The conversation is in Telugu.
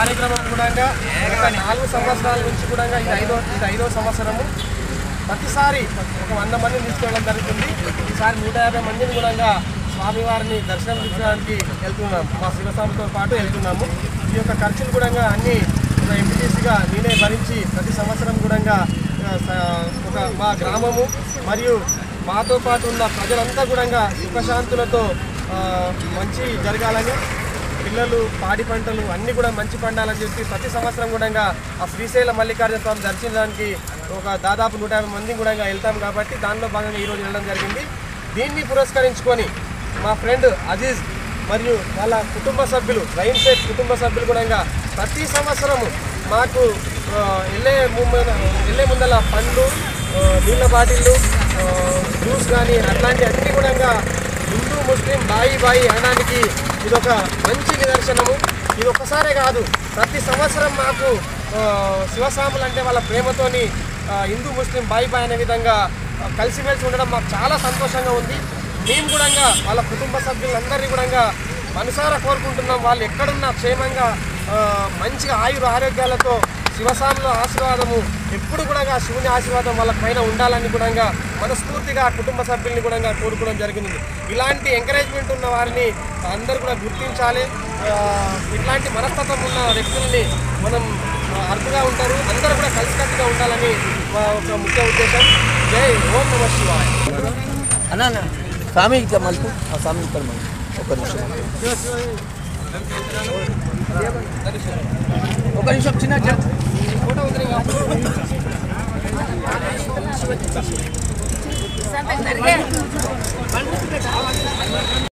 కార్యక్రమం కూడా గత నాలుగు సంవత్సరాల నుంచి కూడా ఇది ఐదో ఇది ఐదో సంవత్సరము ప్రతిసారి ఒక వంద మందిని తీసుకెళ్ళడం జరుగుతుంది ఈసారి నూట యాభై మందిని కూడా స్వామివారిని దర్శనం ఇచ్చడానికి వెళ్తున్నాం మా శివస్వామితో పాటు వెళ్తున్నాము ఈ యొక్క ఖర్చులు కూడా అన్ని ఒక ఎంపీటీసీగా నేనే భరించి ప్రతి సంవత్సరం కూడా ఆ, స- ఒక మా గ్రామము మరియు మాతో పాటు ఉన్న ప్రజలంతా కూడా సుఖశాంతులతో ఆ, మంచి జరగాలని పిల్లలు పాడి పంటలు అన్నీ కూడా మంచి పండాలని చెప్పి ప్రతి సంవత్సరం కూడా ఆ శ్రీశైల మల్లికార్జున స్వామి దర్శించడానికి ఒక దాదాపు నూట యాభై మంది కూడా వెళ్తాం కాబట్టి దానిలో భాగంగా ఈరోజు వెళ్ళడం జరిగింది దీన్ని పురస్కరించుకొని మా ఫ్రెండ్ అజీజ్ మరియు వాళ్ళ కుటుంబ సభ్యులు రైన్ షేక్ కుటుంబ సభ్యులు కూడా ప్రతి సంవత్సరము మాకు ఆ, వెళ్ళే ముందు వెళ్ళే ముందల పండ్లు ఆ, నీళ్ళ బాటిళ్ళు ఆ, జ్యూస్ కానీ అట్లాంటి అన్ని కూడా హిందూ ముస్లిం బాయి బాయి అనడానికి ఇది ఒక మంచి నిదర్శనము ఇది ఒక్కసారే కాదు ప్రతి సంవత్సరం మాకు ఆ, శివస్వాములు అంటే వాళ్ళ ప్రేమతోని ఆ, హిందూ ముస్లిం బాయి బాయి అనే విధంగా ఆ, కలిసిమెలిసి ఉండడం మాకు చాలా సంతోషంగా ఉంది మేము కూడా వాళ్ళ కుటుంబ సభ్యులందరినీ కూడా మనసారా కోరుకుంటున్నాం వాళ్ళు ఎక్కడున్నా క్షేమంగా ఆ, మంచిగా ఆయుర ఆరోగ్యాలతో శివస్వాముల ఆశీర్వాదము ఎప్పుడు కూడా శివుని ఆశీర్వాదం వాళ్ళ పైన ఉండాలని కూడా మనస్ఫూర్తిగా కుటుంబ సభ్యుల్ని కూడా కోరుకోవడం జరిగింది ఇలాంటి ఎంకరేజ్మెంట్ ఉన్న వారిని అందరూ కూడా గుర్తించాలి ఆ, ఇట్లాంటి మనస్తత్వం ఉన్న వ్యక్తుల్ని మనం ఆ, అర్థగా ఉంటారు అందరూ కూడా కలిసికట్టుగా ఉండాలని మా ఒక ముఖ్య ఉద్దేశం జై ఓం నమ శివాయ అన్నా అన్న స్వామి ఇట్లా మలుపు ఆ స్వామి ఇక్కడ మలుపు ఒక నిమిషం ఒక నిమిషం చిన్న జప్. ఫోటో వదిలి Sampai harga.